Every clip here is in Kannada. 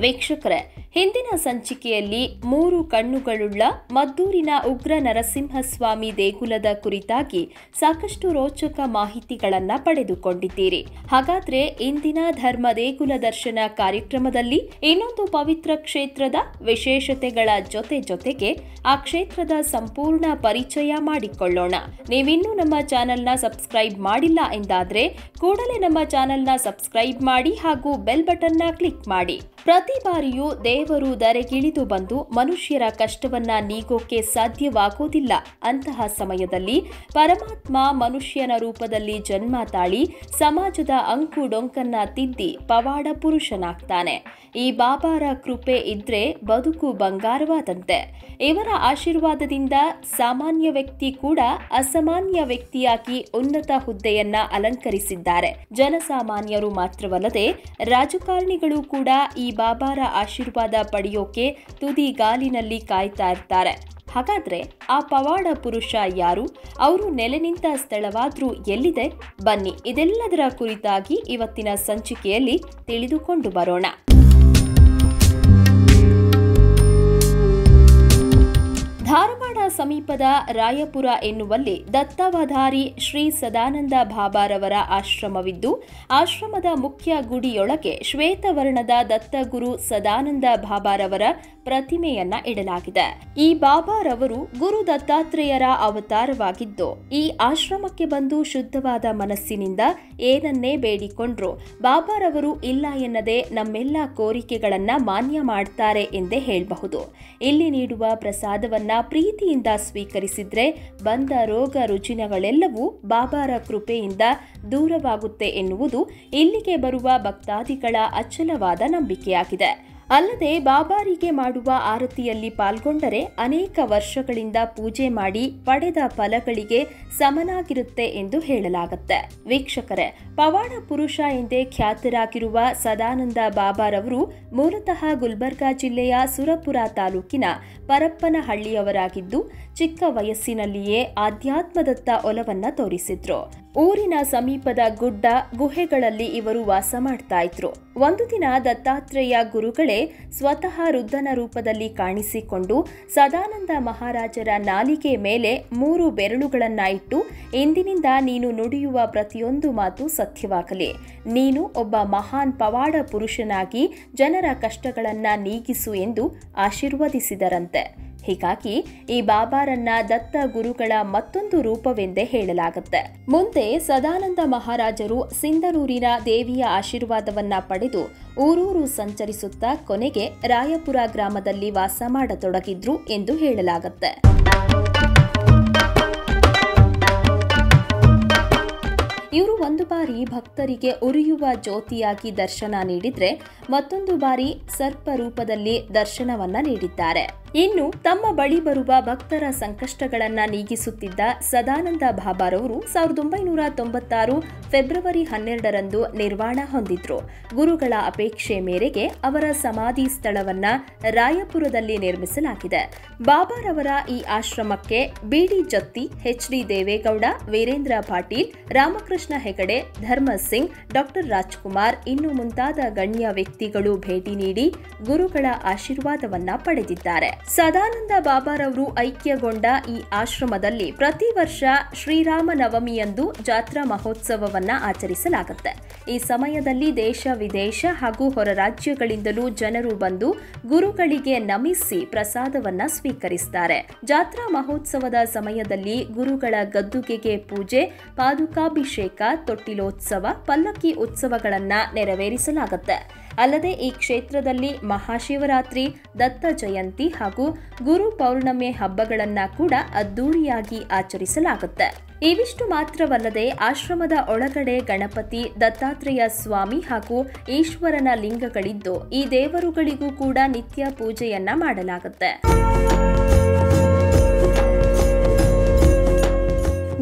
ವೀಕ್ಷಕರೇ ಹಿಂದಿನ ಸಂಚಿಕೆಯಲ್ಲಿ ಮೂರು ಕಣ್ಣುಗಳುಳ್ಳ ಮದ್ದೂರಿನ ಉಗ್ರ ನರಸಿಂಹಸ್ವಾಮಿ ದೇಗುಲದ ಕುರಿತಾಗಿ ಸಾಕಷ್ಟು ರೋಚಕ ಮಾಹಿತಿಗಳನ್ನ ಪಡೆದುಕೊಂಡಿದ್ದೀರಿ ಹಾಗಾದ್ರೆ ಇಂದಿನ ಧರ್ಮ ದೇಗುಲ ದರ್ಶನ ಕಾರ್ಯಕ್ರಮದಲ್ಲಿ ಇನ್ನೊಂದು ಪವಿತ್ರ ಕ್ಷೇತ್ರದ ವಿಶೇಷತೆಗಳ ಜೊತೆ ಜೊತೆಗೆ ಆ ಕ್ಷೇತ್ರದ ಸಂಪೂರ್ಣ ಪರಿಚಯ ಮಾಡಿಕೊಳ್ಳೋಣ ನೀವಿನ್ನೂ ನಮ್ಮ ಚಾನೆಲ್ನ ಸಬ್ಸ್ಕ್ರೈಬ್ ಮಾಡಿಲ್ಲ ಎಂದಾದ್ರೆ ಕೂಡಲೇ ನಮ್ಮ ಚಾನೆಲ್ನ ಸಬ್ಸ್ಕ್ರೈಬ್ ಮಾಡಿ ಹಾಗೂ ಬೆಲ್ ಬಟನ್ನ ಕ್ಲಿಕ್ ಮಾಡಿ ಪ್ರತಿ ಬಾರಿಯೂ ದೇವರು ಧರೆಗಿಳಿದು ಬಂದು ಮನುಷ್ಯರ ಕಷ್ಟವನ್ನ ನೀಗೋಕೆ ಸಾಧ್ಯವಾಗೋದಿಲ್ಲ ಅಂತಹ ಸಮಯದಲ್ಲಿ ಪರಮಾತ್ಮ ಮನುಷ್ಯನ ರೂಪದಲ್ಲಿ ಜನ್ಮ ತಾಳಿ ಸಮಾಜದ ಅಂಕು ಡೊಂಕನ್ನ ತಿದ್ದಿ ಪವಾಡ ಪುರುಷನಾಗ್ತಾನೆ ಈ ಬಾಬಾರ ಕೃಪೆ ಇದ್ರೆ ಬದುಕು ಬಂಗಾರವಾದಂತೆ ಇವರ ಆಶೀರ್ವಾದದಿಂದ ಸಾಮಾನ್ಯ ವ್ಯಕ್ತಿ ಕೂಡ ಅಸಾಮಾನ್ಯ ವ್ಯಕ್ತಿಯಾಗಿ ಉನ್ನತ ಹುದ್ದೆಯನ್ನ ಅಲಂಕರಿಸಿದ್ದಾರೆ ಜನಸಾಮಾನ್ಯರು ಮಾತ್ರವಲ್ಲದೆ ರಾಜಕಾರಣಿಗಳು ಕೂಡ ಈ ಬಾಬಾರ ಆಶೀರ್ವಾದ ಪಡೆಯೋಕೆ ತುದಿಗಾಲಿನಲ್ಲಿ ಕಾಯ್ತಾ ಇರ್ತಾರೆ ಹಾಗಾದ್ರೆ ಆ ಪವಾಡ ಪುರುಷ ಯಾರು ಅವರು ನೆಲೆ ನಿಂತ ಸ್ಥಳವಾದ್ರೂ ಎಲ್ಲಿದೆ ಬನ್ನಿ ಇದೆಲ್ಲದರ ಕುರಿತಾಗಿ ಇವತ್ತಿನ ಸಂಚಿಕೆಯಲ್ಲಿ ತಿಳಿದುಕೊಂಡು ಬರೋಣ ಧಾರವಾಡ ಸಮೀಪದ ರಾಯಪುರ ಎನ್ನುವಲ್ಲಿ ದತ್ತಾವಧಾರಿ ಶ್ರೀ ಸದಾನಂದ ಬಾಬಾರವರ ಆಶ್ರಮವಿದ್ದು ಆಶ್ರಮದ ಮುಖ್ಯ ಗುಡಿಯೊಳಗೆ ಶ್ವೇತವರ್ಣದ ದತ್ತಗುರು ಸದಾನಂದ ಬಾಬಾರವರ ಪ್ರತಿಮೆಯನ್ನ ಇಡಲಾಗಿದೆ ಈ ಬಾಬಾರವರು ಗುರು ದತ್ತಾತ್ರೇಯರ ಅವತಾರವಾಗಿದ್ದು ಈ ಆಶ್ರಮಕ್ಕೆ ಬಂದು ಶುದ್ಧವಾದ ಮನಸ್ಸಿನಿಂದ ಏನನ್ನೇ ಬೇಡಿಕೊಂಡ್ರು ಬಾಬಾರವರು ಇಲ್ಲ ಎನ್ನದೆ ನಮ್ಮೆಲ್ಲ ಕೋರಿಕೆಗಳನ್ನ ಮಾನ್ಯ ಮಾಡ್ತಾರೆ ಎಂದೇ ಹೇಳಬಹುದು ಇಲ್ಲಿ ನೀಡುವ ಪ್ರಸಾದವನ್ನ ಪ್ರೀತಿಯಿಂದ ಸ್ವೀಕರಿಸಿದ್ರೆ ಬಂದ ರೋಗ ರುಜಿನಗಳೆಲ್ಲವೂ ಬಾಬಾರ ಕೃಪೆಯಿಂದ ದೂರವಾಗುತ್ತೆ ಎನ್ನುವುದು ಇಲ್ಲಿಗೆ ಬರುವ ಭಕ್ತಾದಿಗಳ ಅಚಲವಾದ ನಂಬಿಕೆಯಾಗಿದೆ ಅಲ್ಲದೆ ಬಾಬಾರಿಗೆ ಮಾಡುವ ಆರತಿಯಲ್ಲಿ ಪಾಲ್ಗೊಂಡರೆ ಅನೇಕ ವರ್ಷಗಳಿಂದ ಪೂಜೆ ಮಾಡಿ ಪಡೆದ ಫಲಗಳಿಗೆ ಸಮನಾಗಿರುತ್ತೆ ಎಂದು ಹೇಳಲಾಗುತ್ತೆ ವೀಕ್ಷಕರೇ ಪವಾಡ ಪುರುಷ ಎಂದೇ ಖ್ಯಾತರಾಗಿರುವ ಸದಾನಂದ ಬಾಬಾರವರು ಮೂಲತಃ ಗುಲ್ಬರ್ಗಾ ಜಿಲ್ಲೆಯ ಸುರಪುರ ತಾಲೂಕಿನ ಪರಪ್ಪನಹಳ್ಳಿಯವರಾಗಿದ್ದು ಚಿಕ್ಕ ವಯಸ್ಸಿನಲ್ಲಿಯೇ ಆಧ್ಯಾತ್ಮದತ್ತ ಒಲವನ್ನ ತೋರಿಸಿದ್ರು ಊರಿನ ಸಮೀಪದ ಗುಡ್ಡ ಗುಹೆಗಳಲ್ಲಿ ಇವರು ವಾಸ ಮಾಡ್ತಾ ಇದ್ರು ಒಂದು ದಿನ ದತ್ತಾತ್ರೇಯ ಗುರುಗಳೇ ಸ್ವತಃ ರುದ್ರನ ರೂಪದಲ್ಲಿ ಕಾಣಿಸಿಕೊಂಡು ಸದಾನಂದ ಮಹಾರಾಜರ ನಾಲಿಗೆ ಮೇಲೆ ಮೂರು ಬೆರಳುಗಳನ್ನ ಇಟ್ಟು ಇಂದಿನಿಂದ ನೀನು ನುಡಿಯುವ ಪ್ರತಿಯೊಂದು ಮಾತು ಸತ್ಯವಾಗಲಿ ನೀನು ಒಬ್ಬ ಮಹಾನ್ ಪವಾಡ ಪುರುಷನಾಗಿ ಜನರ ಕಷ್ಟಗಳನ್ನ ನೀಗಿಸು ಎಂದು ಆಶೀರ್ವದಿಸಿದರಂತೆ ಹೀಗಾಗಿ ಈ ಬಾಬಾರನ್ನ ದತ್ತ ಗುರುಗಳ ಮತ್ತೊಂದು ರೂಪವೆಂದೇ ಹೇಳಲಾಗುತ್ತೆ ಮುಂದೆ ಸದಾನಂದ ಮಹಾರಾಜರು ಸಿಂಧನೂರಿನ ದೇವಿಯ ಆಶೀರ್ವಾದವನ್ನ ಪಡೆದು ಊರೂರು ಸಂಚರಿಸುತ್ತಾ ಕೊನೆಗೆ ರಾಯಪುರ ಗ್ರಾಮದಲ್ಲಿ ವಾಸ ಮಾಡತೊಡಗಿದ್ರು ಎಂದು ಹೇಳಲಾಗುತ್ತೆ ಇವರು ಒಂದು ಬಾರಿ ಭಕ್ತರಿಗೆ ಉರಿಯುವ ಜ್ಯೋತಿಯಾಗಿ ದರ್ಶನ ನೀಡಿದ್ರೆ ಮತ್ತೊಂದು ಬಾರಿ ಸರ್ಪ ರೂಪದಲ್ಲಿ ದರ್ಶನವನ್ನ ನೀಡಿದ್ದಾರೆ ಇನ್ನು ತಮ್ಮ ಬಳಿ ಬರುವ ಭಕ್ತರ ಸಂಕಷ್ಟಗಳನ್ನ ನೀಗಿಸುತ್ತಿದ್ದ ಸದಾನಂದ ಬಾಬಾರವರು ಸಾವಿರದ ಒಂಬೈನೂರ ತೊಂಬತ್ತಾರು ಫೆಬ್ರವರಿ ಹನ್ನೆರಡರಂದು ನಿರ್ವಾಣ ಹೊಂದಿದ್ರು ಗುರುಗಳ ಅಪೇಕ್ಷೆ ಮೇರೆಗೆ ಅವರ ಸಮಾಧಿ ಸ್ಥಳವನ್ನ ರಾಯಪುರದಲ್ಲಿ ನಿರ್ಮಿಸಲಾಗಿದೆ ಬಾಬಾರವರ ಈ ಆಶ್ರಮಕ್ಕೆ B D Jatti H D Deve Gowda Veerendra Patil Ramakrishna Hegde Dharam Singh doctor Rajkumar ಇನ್ನು ಮುಂತಾದ ಗಣ್ಯ ವ್ಯಕ್ತಿಗಳು ಭೇಟಿ ನೀಡಿ ಗುರುಗಳ ಆಶೀರ್ವಾದವನ್ನ ಪಡೆದಿದ್ದಾರೆ ಸದಾನಂದ ಬಾಬಾರವರು ಐಕ್ಯಗೊಂಡ ಈ ಆಶ್ರಮದಲ್ಲಿ ಪ್ರತಿ ವರ್ಷ ಶ್ರೀರಾಮ ನವಮಿಯಂದು ಜಾತ್ರಾ ಮಹೋತ್ಸವವನ್ನ ಆಚರಿಸಲಾಗುತ್ತೆ ಈ ಸಮಯದಲ್ಲಿ ದೇಶ ವಿದೇಶ ಹಾಗೂ ಹೊರ ರಾಜ್ಯಗಳಿಂದಲೂ ಜನರು ಬಂದು ಗುರುಗಳಿಗೆ ನಮಿಸಿ ಪ್ರಸಾದವನ್ನ ಸ್ವೀಕರಿಸುತ್ತಾರೆ ಜಾತ್ರಾ ಮಹೋತ್ಸವದ ಸಮಯದಲ್ಲಿ ಗುರುಗಳ ಗದ್ದುಗೆಗೆ ಪೂಜೆ ಪಾದುಕಾಭಿಷೇಕ ತೊಟ್ಟಿಲೋತ್ಸವ ಪಲ್ಲಕ್ಕಿ ಉತ್ಸವಗಳನ್ನ ನೆರವೇರಿಸಲಾಗುತ್ತೆ ಅಲ್ಲದೆ ಈ ಕ್ಷೇತ್ರದಲ್ಲಿ ಮಹಾಶಿವರಾತ್ರಿ ದತ್ತ ಜಯಂತಿ ಹಾಗೂ ಗುರು ಪೌರ್ಣಮಿ ಹಬ್ಬಗಳನ್ನ ಕೂಡ ಅದ್ದೂರಿಯಾಗಿ ಆಚರಿಸಲಾಗುತ್ತೆ ಇವಿಷ್ಟು ಮಾತ್ರವಲ್ಲದೆ ಆಶ್ರಮದ ಒಳಗಡೆ ಗಣಪತಿ ದತ್ತಾತ್ರೇಯ ಸ್ವಾಮಿ ಹಾಗೂ ಈಶ್ವರನ ಲಿಂಗಗಳಿದ್ದು ಈ ದೇವರುಗಳಿಗೂ ಕೂಡ ನಿತ್ಯ ಪೂಜೆಯನ್ನ ಮಾಡಲಾಗುತ್ತೆ ನೂರಾರು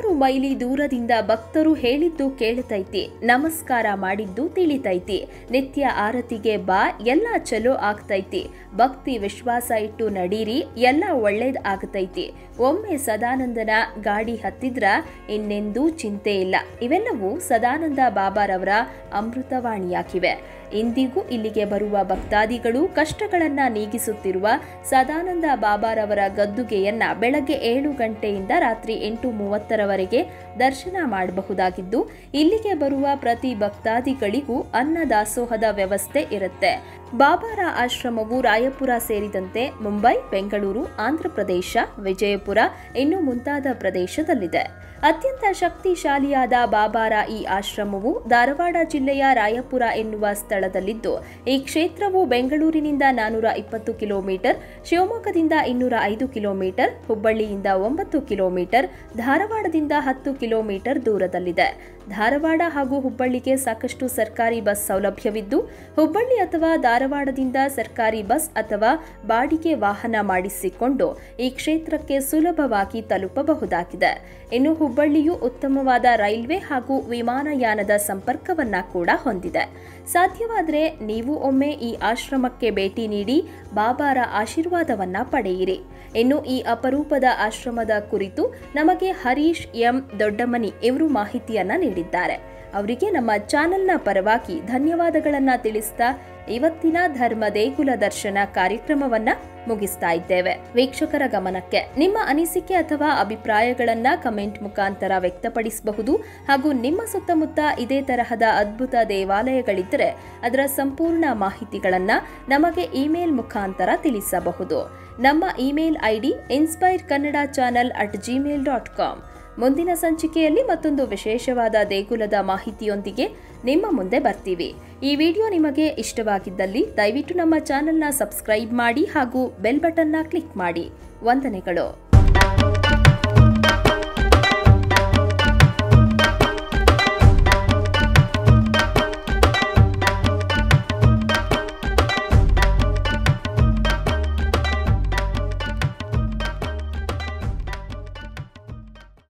ನೂರಾರು ಮೈಲಿ ದೂರದಿಂದ ಭಕ್ತರು ಹೇಳಿದ್ದು ಕೇಳ್ತೈತಿ ನಮಸ್ಕಾರ ಮಾಡಿದ್ದು ತಿಳಿತೈತಿ ನಿತ್ಯ ಆರತಿಗೆ ಬಾ ಎಲ್ಲ ಚಲೋ ಆಗ್ತೈತಿ ಭಕ್ತಿ ವಿಶ್ವಾಸ ಇಟ್ಟು ನಡೀರಿ ಎಲ್ಲ ಒಳ್ಳೇದ್ ಆಗ್ತೈತಿ ಒಮ್ಮೆ ಸದಾನಂದನ ಗಾಡಿ ಹತ್ತಿದ್ರ ಇನ್ನೆಂದೂ ಚಿಂತೆ ಇಲ್ಲ ಇವೆಲ್ಲವೂ ಸದಾನಂದ ಬಾಬಾರವರ ಅಮೃತವಾಣಿಯಾಗಿವೆ ಇಂದಿಗೂ ಇಲ್ಲಿಗೆ ಬರುವ ಭಕ್ತಾದಿಗಳು ಕಷ್ಟಗಳನ್ನ ನೀಗಿಸುತ್ತಿರುವ ಸದಾನಂದ ಬಾಬಾರವರ ಗದ್ದುಗೆಯನ್ನ ಬೆಳಗ್ಗೆ ಏಳು ಗಂಟೆಯಿಂದ ರಾತ್ರಿ ಎಂಟು ಮೂವತ್ತರವರೆಗೆ ದರ್ಶನ ಮಾಡಬಹುದಾಗಿದ್ದು ಇಲ್ಲಿಗೆ ಬರುವ ಪ್ರತಿ ಭಕ್ತಾದಿಗಳಿಗೂ ಅನ್ನದಾಸೋಹದ ವ್ಯವಸ್ಥೆ ಇರುತ್ತೆ ಬಾಬಾರ ಆಶ್ರಮವು ರಾಯಪುರ ಸೇರಿದಂತೆ ಮುಂಬೈ ಬೆಂಗಳೂರು ಆಂಧ್ರಪ್ರದೇಶ ವಿಜಯಪುರ ಇನ್ನು ಮುಂತಾದ ಪ್ರದೇಶದಲ್ಲಿದೆ ಅತ್ಯಂತ ಶಕ್ತಿಶಾಲಿಯಾದ ಬಾಬಾರ ಈ ಆಶ್ರಮವು ಧಾರವಾಡ ಜಿಲ್ಲೆಯ ರಾಯಪುರ ಎನ್ನುವ ಸ್ಥಳದಲ್ಲಿದ್ದು ಈ ಕ್ಷೇತ್ರವು ಬೆಂಗಳೂರಿನಿಂದ ನಾನೂರ ಇಪ್ಪತ್ತು ಕಿಲೋಮೀಟರ್ ಶಿವಮೊಗ್ಗದಿಂದ ಇನ್ನೂರ ಐದು ಕಿಲೋಮೀಟರ್ ಹುಬ್ಬಳ್ಳಿಯಿಂದ ಒಂಬತ್ತು ಕಿಲೋಮೀಟರ್ ಧಾರವಾಡದಿಂದ ಹತ್ತು ಕಿಲೋಮೀಟರ್ ದೂರದಲ್ಲಿದೆ ಧಾರವಾಡ ಹಾಗೂ ಹುಬ್ಬಳ್ಳಿಗೆ ಸಾಕಷ್ಟು ಸರ್ಕಾರಿ ಬಸ್ ಸೌಲಭ್ಯವಿದ್ದು ಹುಬ್ಬಳ್ಳಿ ಅಥವಾ ಧಾರವಾಡದಿಂದ ಸರ್ಕಾರಿ ಬಸ್ ಅಥವಾ ಬಾಡಿಗೆ ವಾಹನ ಮಾಡಿಸಿಕೊಂಡು ಈ ಕ್ಷೇತ್ರಕ್ಕೆ ಸುಲಭವಾಗಿ ತಲುಪಬಹುದಾಗಿದೆ ಇನ್ನು ಹುಬ್ಬಳ್ಳಿಯು ಉತ್ತಮವಾದ ರೈಲ್ವೆ ಹಾಗೂ ವಿಮಾನಯಾನದ ಸಂಪರ್ಕವನ್ನ ಕೂಡ ಹೊಂದಿದೆ ಸಾಧ್ಯವಾದರೆ ನೀವು ಒಮ್ಮೆ ಈ ಆಶ್ರಮಕ್ಕೆ ಭೇಟಿ ನೀಡಿ ಬಾಬಾರ ಆಶೀರ್ವಾದವನ್ನ ಪಡೆಯಿರಿ ಇನ್ನು ಈ ಅಪರೂಪದ ಆಶ್ರಮದ ಕುರಿತು ನಮಗೆ ಹರೀಶ್ ಎಂ ದೊಡ್ಡಮನಿ ಇವರು ಮಾಹಿತಿಯನ್ನ ನೀಡಿದ್ದಾರೆ ಅವರಿಗೆ ನಮ್ಮ ಚಾನೆಲ್ನ ಪರವಾಗಿ ಧನ್ಯವಾದಗಳನ್ನ ತಿಳಿಸ್ತಾ ಇವತ್ತಿನ ಧರ್ಮ ದೇಗುಲ ದರ್ಶನ ಕಾರ್ಯಕ್ರಮವನ್ನ ಮುಗಿಸ್ತಾ ಇದ್ದೇವೆ ವೀಕ್ಷಕರ ಗಮನಕ್ಕೆ ನಿಮ್ಮ ಅನಿಸಿಕೆ ಅಥವಾ ಅಭಿಪ್ರಾಯಗಳನ್ನ ಕಮೆಂಟ್ ಮುಖಾಂತರ ವ್ಯಕ್ತಪಡಿಸಬಹುದು ಹಾಗೂ ನಿಮ್ಮ ಸುತ್ತಮುತ್ತ ಇದೇ ತರಹದ ಅದ್ಭುತ ದೇವಾಲಯಗಳಿದ್ದರೆ ಅದರ ಸಂಪೂರ್ಣ ಮಾಹಿತಿಗಳನ್ನ ನಮಗೆ ಇಮೇಲ್ ಮುಖಾಂತರ ತಿಳಿಸಬಹುದು ನಮ್ಮ email ID inspire Kannada channel at Gmail dot com ಮುಂದಿನ ಸಂಚಿಕೆಯಲ್ಲಿ ಮತ್ತೊಂದು ವಿಶೇಷವಾದ ದೇಗುಲದ ಮಾಹಿತಿಯೊಂದಿಗೆ ನಿಮ್ಮ ಮುಂದೆ ಬರ್ತೀವಿ ಈ ವಿಡಿಯೋ ನಿಮಗೆ ಇಷ್ಟವಾಗಿದ್ದಲ್ಲಿ ದಯವಿಟ್ಟು ನಮ್ಮ ಚಾನೆಲ್ನ ಸಬ್ಸ್ಕ್ರೈಬ್ ಮಾಡಿ ಹಾಗೂ ಬೆಲ್ ಬಟನ್ನ ಕ್ಲಿಕ್ ಮಾಡಿ ವಂದನೆಗಳು